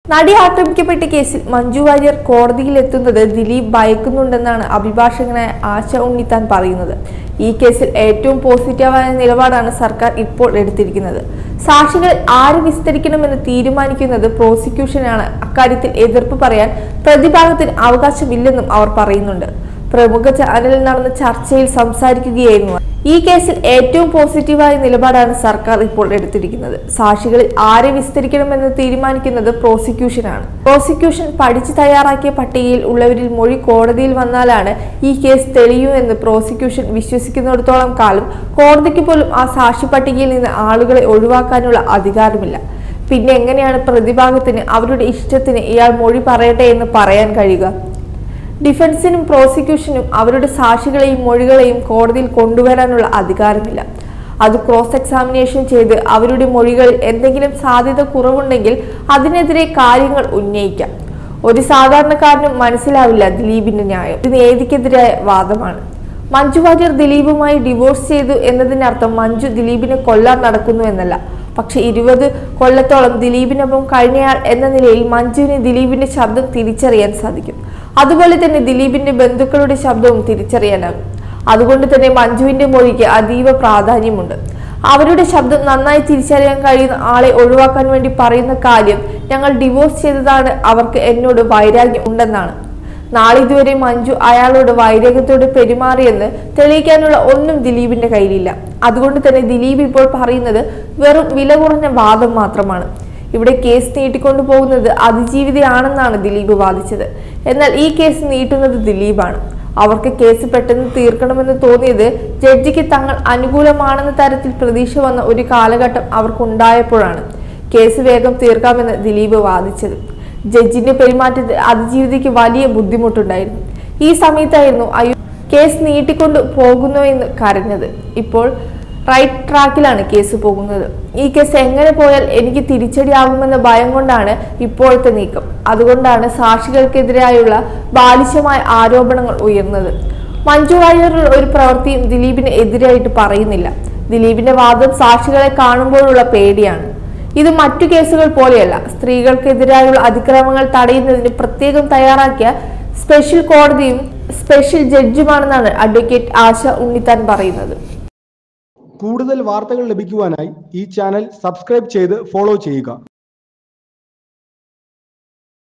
നടി ആക്രമിക്കപ്പെട്ട കേസിൽ മഞ്ജു വാര്യർ കോടതിയിലെത്തുന്നത് ദിലീപ് ഭയക്കുന്നുണ്ടെന്നാണ് അഭിഭാഷകനായ ആശ ഉണ്ണിത്താൻ പറയുന്നത് ഈ കേസിൽ ഏറ്റവും പോസിറ്റീവായ നിലപാടാണ് സർക്കാർ ഇപ്പോൾ എടുത്തിരിക്കുന്നത് സാക്ഷികൾ ആര് വിസ്തരിക്കണമെന്ന് തീരുമാനിക്കുന്നത് പ്രോസിക്യൂഷനാണ് അക്കാര്യത്തിൽ എതിർപ്പ് പറയാൻ പ്രതിഭാഗത്തിന് അവകാശമില്ലെന്നും അവർ പറയുന്നുണ്ട് പ്രമുഖ ചാനലിൽ നടന്ന ചർച്ചയിൽ സംസാരിക്കുകയായിരുന്നു അവർ. ഈ കേസിൽ ഏറ്റവും പോസിറ്റീവായ നിലപാടാണ് സർക്കാർ ഇപ്പോൾ എടുത്തിരിക്കുന്നത് സാക്ഷികളിൽ ആരെ വിസ്തരിക്കണമെന്ന് തീരുമാനിക്കുന്നത് പ്രോസിക്യൂഷനാണ് പ്രോസിക്യൂഷൻ പഠിച്ചു തയ്യാറാക്കിയ പട്ടികയിൽ ഉള്ളവരിൽ മൊഴി കോടതിയിൽ വന്നാലാണ് ഈ കേസ് തെളിയൂ എന്ന് പ്രോസിക്യൂഷൻ വിശ്വസിക്കുന്നിടത്തോളം കാലം കോടതിക്ക് പോലും ആ സാക്ഷി പട്ടികയിൽ നിന്ന് ആളുകളെ ഒഴിവാക്കാനുള്ള അധികാരമില്ല പിന്നെ എങ്ങനെയാണ് പ്രതിഭാഗത്തിന് അവരുടെ ഇഷ്ടത്തിന് ഇയാൾ മൊഴി പറയട്ടെ എന്ന് പറയാൻ കഴിയുക ഡിഫൻസിനും പ്രോസിക്യൂഷനും അവരുടെ സാക്ഷികളെയും മൊഴികളെയും കോടതിയിൽ കൊണ്ടുവരാനുള്ള അധികാരമില്ല അത് ക്രോസ് എക്സാമിനേഷൻ ചെയ്ത് അവരുടെ മൊഴികളിൽ എന്തെങ്കിലും സാധ്യത കുറവുണ്ടെങ്കിൽ അതിനെതിരെ കാര്യങ്ങൾ ഉന്നയിക്കാം ഒരു സാധാരണക്കാരനും മനസ്സിലാവില്ല ദിലീപിന്റെ ന്യായം ഇത് നീതിക്കെതിരായ വാദമാണ് മഞ്ജു വാര്യർ ദിലീപുമായി ഡിവോഴ്സ് ചെയ്തു എന്നതിനർത്ഥം മഞ്ജു ദിലീപിനെ കൊല്ലാൻ നടക്കുന്നു എന്നല്ല പക്ഷെ ഇരുപത് കൊല്ലത്തോളം ദിലീപിനൊപ്പം കഴിഞ്ഞയാൾ എന്ന നിലയിൽ മഞ്ജുവിന് ദിലീപിന്റെ ശബ്ദം തിരിച്ചറിയാൻ സാധിക്കും അതുപോലെ തന്നെ ദിലീപിന്റെ ബന്ധുക്കളുടെ ശബ്ദവും തിരിച്ചറിയാനാകും അതുകൊണ്ട് തന്നെ മഞ്ജുവിന്റെ മൊഴിക്ക് അതീവ പ്രാധാന്യമുണ്ട് അവരുടെ ശബ്ദം നന്നായി തിരിച്ചറിയാൻ കഴിയുന്ന ആളെ ഒഴിവാക്കാൻ വേണ്ടി പറയുന്ന കാര്യം ഞങ്ങൾ ഡിവോഴ്സ് ചെയ്തതാണ് അവർക്ക് എന്നോട് വൈരാഗ്യം ഉണ്ടെന്നാണ് നാളിതുവരെ മഞ്ജു അയാളോട് വൈരാഗ്യത്തോട് പെരുമാറിയെന്ന് തെളിയിക്കാനുള്ള ഒന്നും ദിലീപിന്റെ കയ്യിലില്ല അതുകൊണ്ട് തന്നെ ദിലീപ് ഇപ്പോൾ പറയുന്നത് വെറും വില കുറഞ്ഞ വാദം മാത്രമാണ് ഇവിടെ കേസ് നീട്ടിക്കൊണ്ടു പോകുന്നത് അതിജീവിതയാണെന്നാണ് ദിലീപ് വാദിച്ചത് എന്നാൽ ഈ കേസ് നീട്ടുന്നത് ദിലീപാണ് അവർക്ക് കേസ് പെട്ടെന്ന് തീർക്കണമെന്ന് തോന്നിയത് ജഡ്ജിക്ക് തങ്ങൾ അനുകൂലമാണെന്ന തരത്തിൽ പ്രതീക്ഷ വന്ന ഒരു കാലഘട്ടം അവർക്കുണ്ടായപ്പോഴാണ് കേസ് വേഗം തീർക്കാമെന്ന് ദിലീപ് വാദിച്ചത് ജഡ്ജിന്റെ പെരുമാറ്റത്തിൽ അതിജീവിതയ്ക്ക് വലിയ ബുദ്ധിമുട്ടുണ്ടായിരുന്നു ഈ സമയത്തായിരുന്നു അയ്യോ കേസ് നീട്ടിക്കൊണ്ട് പോകുന്നു എന്ന് കരഞ്ഞത് ഇപ്പോൾ റൈറ്റ് ട്രാക്കിലാണ് കേസ് പോകുന്നത് ഈ കേസ് എങ്ങനെ പോയാൽ എനിക്ക് തിരിച്ചടിയാകുമെന്ന ഭയം കൊണ്ടാണ് ഇപ്പോഴത്തെ നീക്കം അതുകൊണ്ടാണ് സാക്ഷികൾക്കെതിരായുള്ള ബാലിശമായ ആരോപണങ്ങൾ ഉയർന്നത് മഞ്ജു വാര്യരുടെ ഒരു പ്രവൃത്തിയും ദിലീപിന് എതിരായിട്ട് പറയുന്നില്ല ദിലീപിന്റെ വാദം സാക്ഷികളെ കാണുമ്പോഴുള്ള പേടിയാണ് ഇത് മറ്റു കേസുകൾ പോലെയല്ല സ്ത്രീകൾക്കെതിരായുള്ള അതിക്രമങ്ങൾ തടയുന്നതിന് പ്രത്യേകം തയ്യാറാക്കിയ സ്പെഷ്യൽ കോടതിയും സ്പെഷ്യൽ ജഡ്ജുമാണെന്നാണ് അഡ്വക്കേറ്റ് ആശ ഉണ്ണിത്താൻ പറയുന്നത് കൂടുതൽ വാർത്തകൾ ലഭിക്കുവാനായി ഈ ചാനൽ സബ്സ്ക്രൈബ് ചെയ്ത് ഫോളോ ചെയ്യുക